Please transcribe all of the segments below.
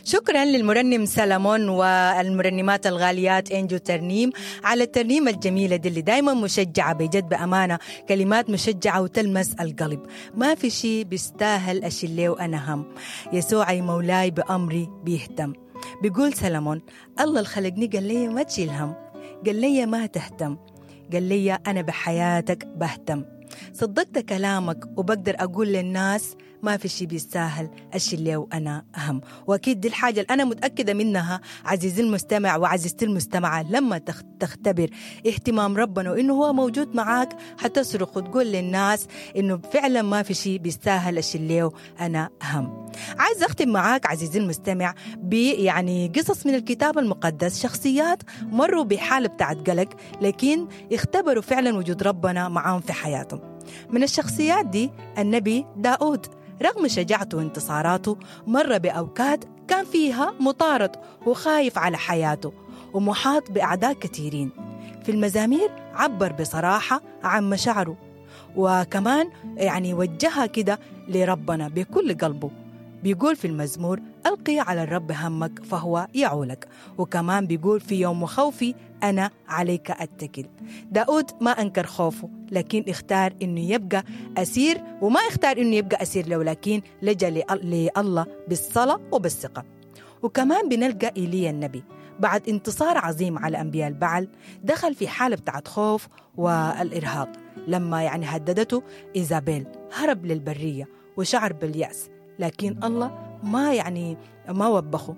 شكرا للمرنم سلمون والمرنمات الغاليات انجو ترنيم على الترنيمة الجميلة دي اللي دايما مشجعة بجد بأمانة كلمات مشجعة وتلمس القلب ما في شيء بيستاهل أشيليه وأنا هم يسوعي مولاي بأمري بيهتم بيقول سلمون الله اللي خلقني قال لي ما تشيل هم قال لي ما تهتم قال لي أنا بحياتك بهتم صدقت كلامك وبقدر أقول للناس ما في شيء بيستاهل الشيء اللي وأنا أهم وأكيد دي الحاجة اللي أنا متأكدة منها عزيزي المستمع وعزيزتي المستمعة لما تخ- تختبر اهتمام ربنا وإنه هو موجود معاك حتصرخ وتقول للناس إنه فعلا ما في شيء بيستاهل الشيء اللي أنا أهم عايز أختم معاك عزيزي المستمع بيعني قصص من الكتاب المقدس شخصيات مروا بحالة بتاعت قلق لكن اختبروا فعلا وجود ربنا معاهم في حياتهم من الشخصيات دي النبي داود رغم شجاعته وانتصاراته مر بأوقات كان فيها مطارد وخايف على حياته ومحاط بأعداء كثيرين في المزامير عبر بصراحة عن مشاعره وكمان يعني وجهها كده لربنا بكل قلبه بيقول في المزمور ألقي على الرب همك فهو يعولك وكمان بيقول في يوم خوفي أنا عليك أتكل داود ما أنكر خوفه لكن اختار إنه يبقى أسير وما اختار إنه يبقى أسير له لكن لجأ لله بالصلاة وبالثقة وكمان بنلقى إيليا النبي بعد انتصار عظيم على أنبياء البعل دخل في حالة بتاعت خوف والإرهاق لما يعني هددته إيزابيل هرب للبرية وشعر باليأس لكن الله ما يعني ما وبخه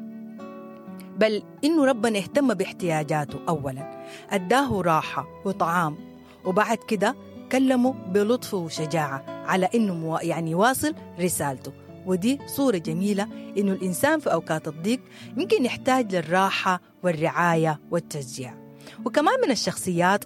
بل إنه ربنا اهتم باحتياجاته أولا أداه راحة وطعام وبعد كده كلمه بلطف وشجاعة على إنه مو- يعني واصل رسالته ودي صورة جميلة إنه الإنسان في أوقات الضيق يمكن يحتاج للراحة والرعاية والتشجيع وكمان من الشخصيات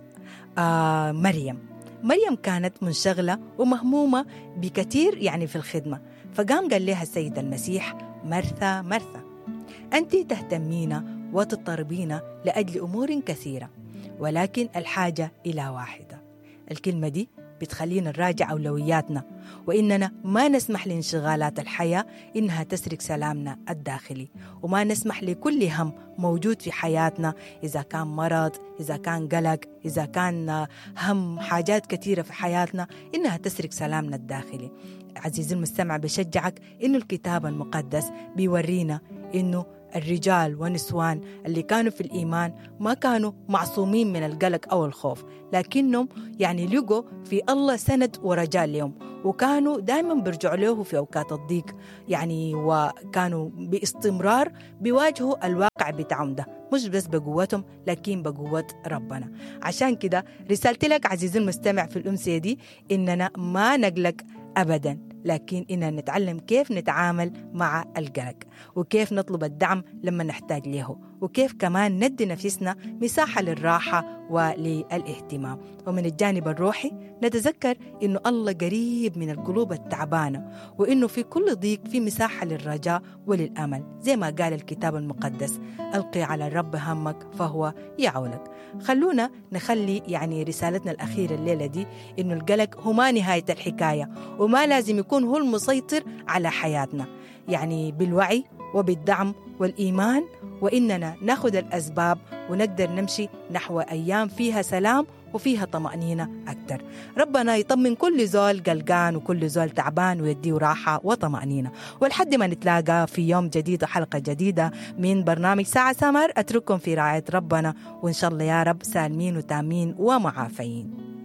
آه مريم مريم كانت منشغلة ومهمومة بكثير يعني في الخدمة فقام قال لها السيد المسيح مرثا مرثا أنت تهتمين وتضطربين لأجل أمور كثيرة ولكن الحاجة إلى واحدة الكلمة دي بتخلينا نراجع أولوياتنا وإننا ما نسمح لانشغالات الحياة إنها تسرق سلامنا الداخلي وما نسمح لكل هم موجود في حياتنا إذا كان مرض إذا كان قلق إذا كان هم حاجات كثيرة في حياتنا إنها تسرق سلامنا الداخلي عزيزي المستمع بشجعك إنه الكتاب المقدس بيورينا إنه الرجال والنسوان اللي كانوا في الإيمان ما كانوا معصومين من القلق أو الخوف لكنهم يعني لقوا في الله سند ورجاء لهم وكانوا دائما بيرجعوا له في أوقات الضيق يعني وكانوا باستمرار بيواجهوا الواقع بتاعهم ده مش بس بقوتهم لكن بقوة ربنا عشان كده رسالتي لك عزيزي المستمع في الأمسية دي إننا ما نقلق أبدا لكن إننا نتعلم كيف نتعامل مع القلق وكيف نطلب الدعم لما نحتاج له وكيف كمان ندي نفسنا مساحة للراحة وللاهتمام ومن الجانب الروحي نتذكر إنه الله قريب من القلوب التعبانة وإنه في كل ضيق في مساحة للرجاء وللأمل زي ما قال الكتاب المقدس ألقي على الرب همك فهو يعولك خلونا نخلي يعني رسالتنا الأخيرة الليلة دي إنه القلق هو ما نهاية الحكاية وما لازم يكون هو المسيطر على حياتنا يعني بالوعي وبالدعم والإيمان وإننا ناخذ الأسباب ونقدر نمشي نحو أيام فيها سلام وفيها طمأنينة أكثر ربنا يطمن كل زول قلقان وكل زول تعبان ويديه راحة وطمأنينة ولحد ما نتلاقى في يوم جديد وحلقة جديدة من برنامج ساعة سمر أترككم في رعاية ربنا وإن شاء الله يا رب سالمين وتامين ومعافين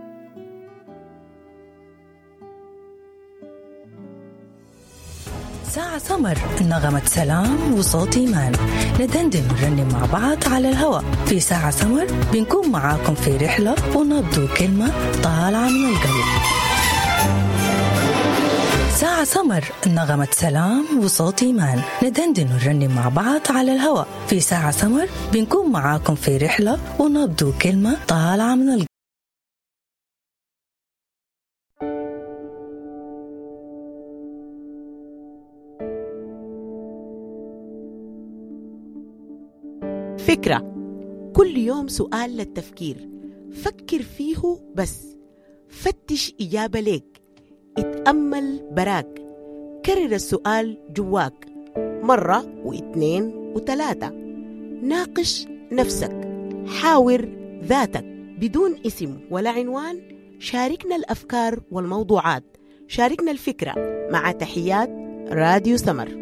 ساعة سمر نغمة سلام وصوت إيمان ندندن ونرنم مع بعض على الهواء في ساعة سمر بنكون معاكم في رحلة ونبدو كلمة طالعة من القلب ساعة سمر نغمة سلام وصوت إيمان ندندن ونرنم مع بعض على الهواء في ساعة سمر بنكون معاكم في رحلة ونبدو كلمة طالعة من القلب فكرة كل يوم سؤال للتفكير فكر فيه بس فتش إجابة ليك اتأمل براك كرر السؤال جواك مرة واثنين وثلاثة ناقش نفسك حاور ذاتك بدون اسم ولا عنوان شاركنا الأفكار والموضوعات شاركنا الفكرة مع تحيات راديو سمر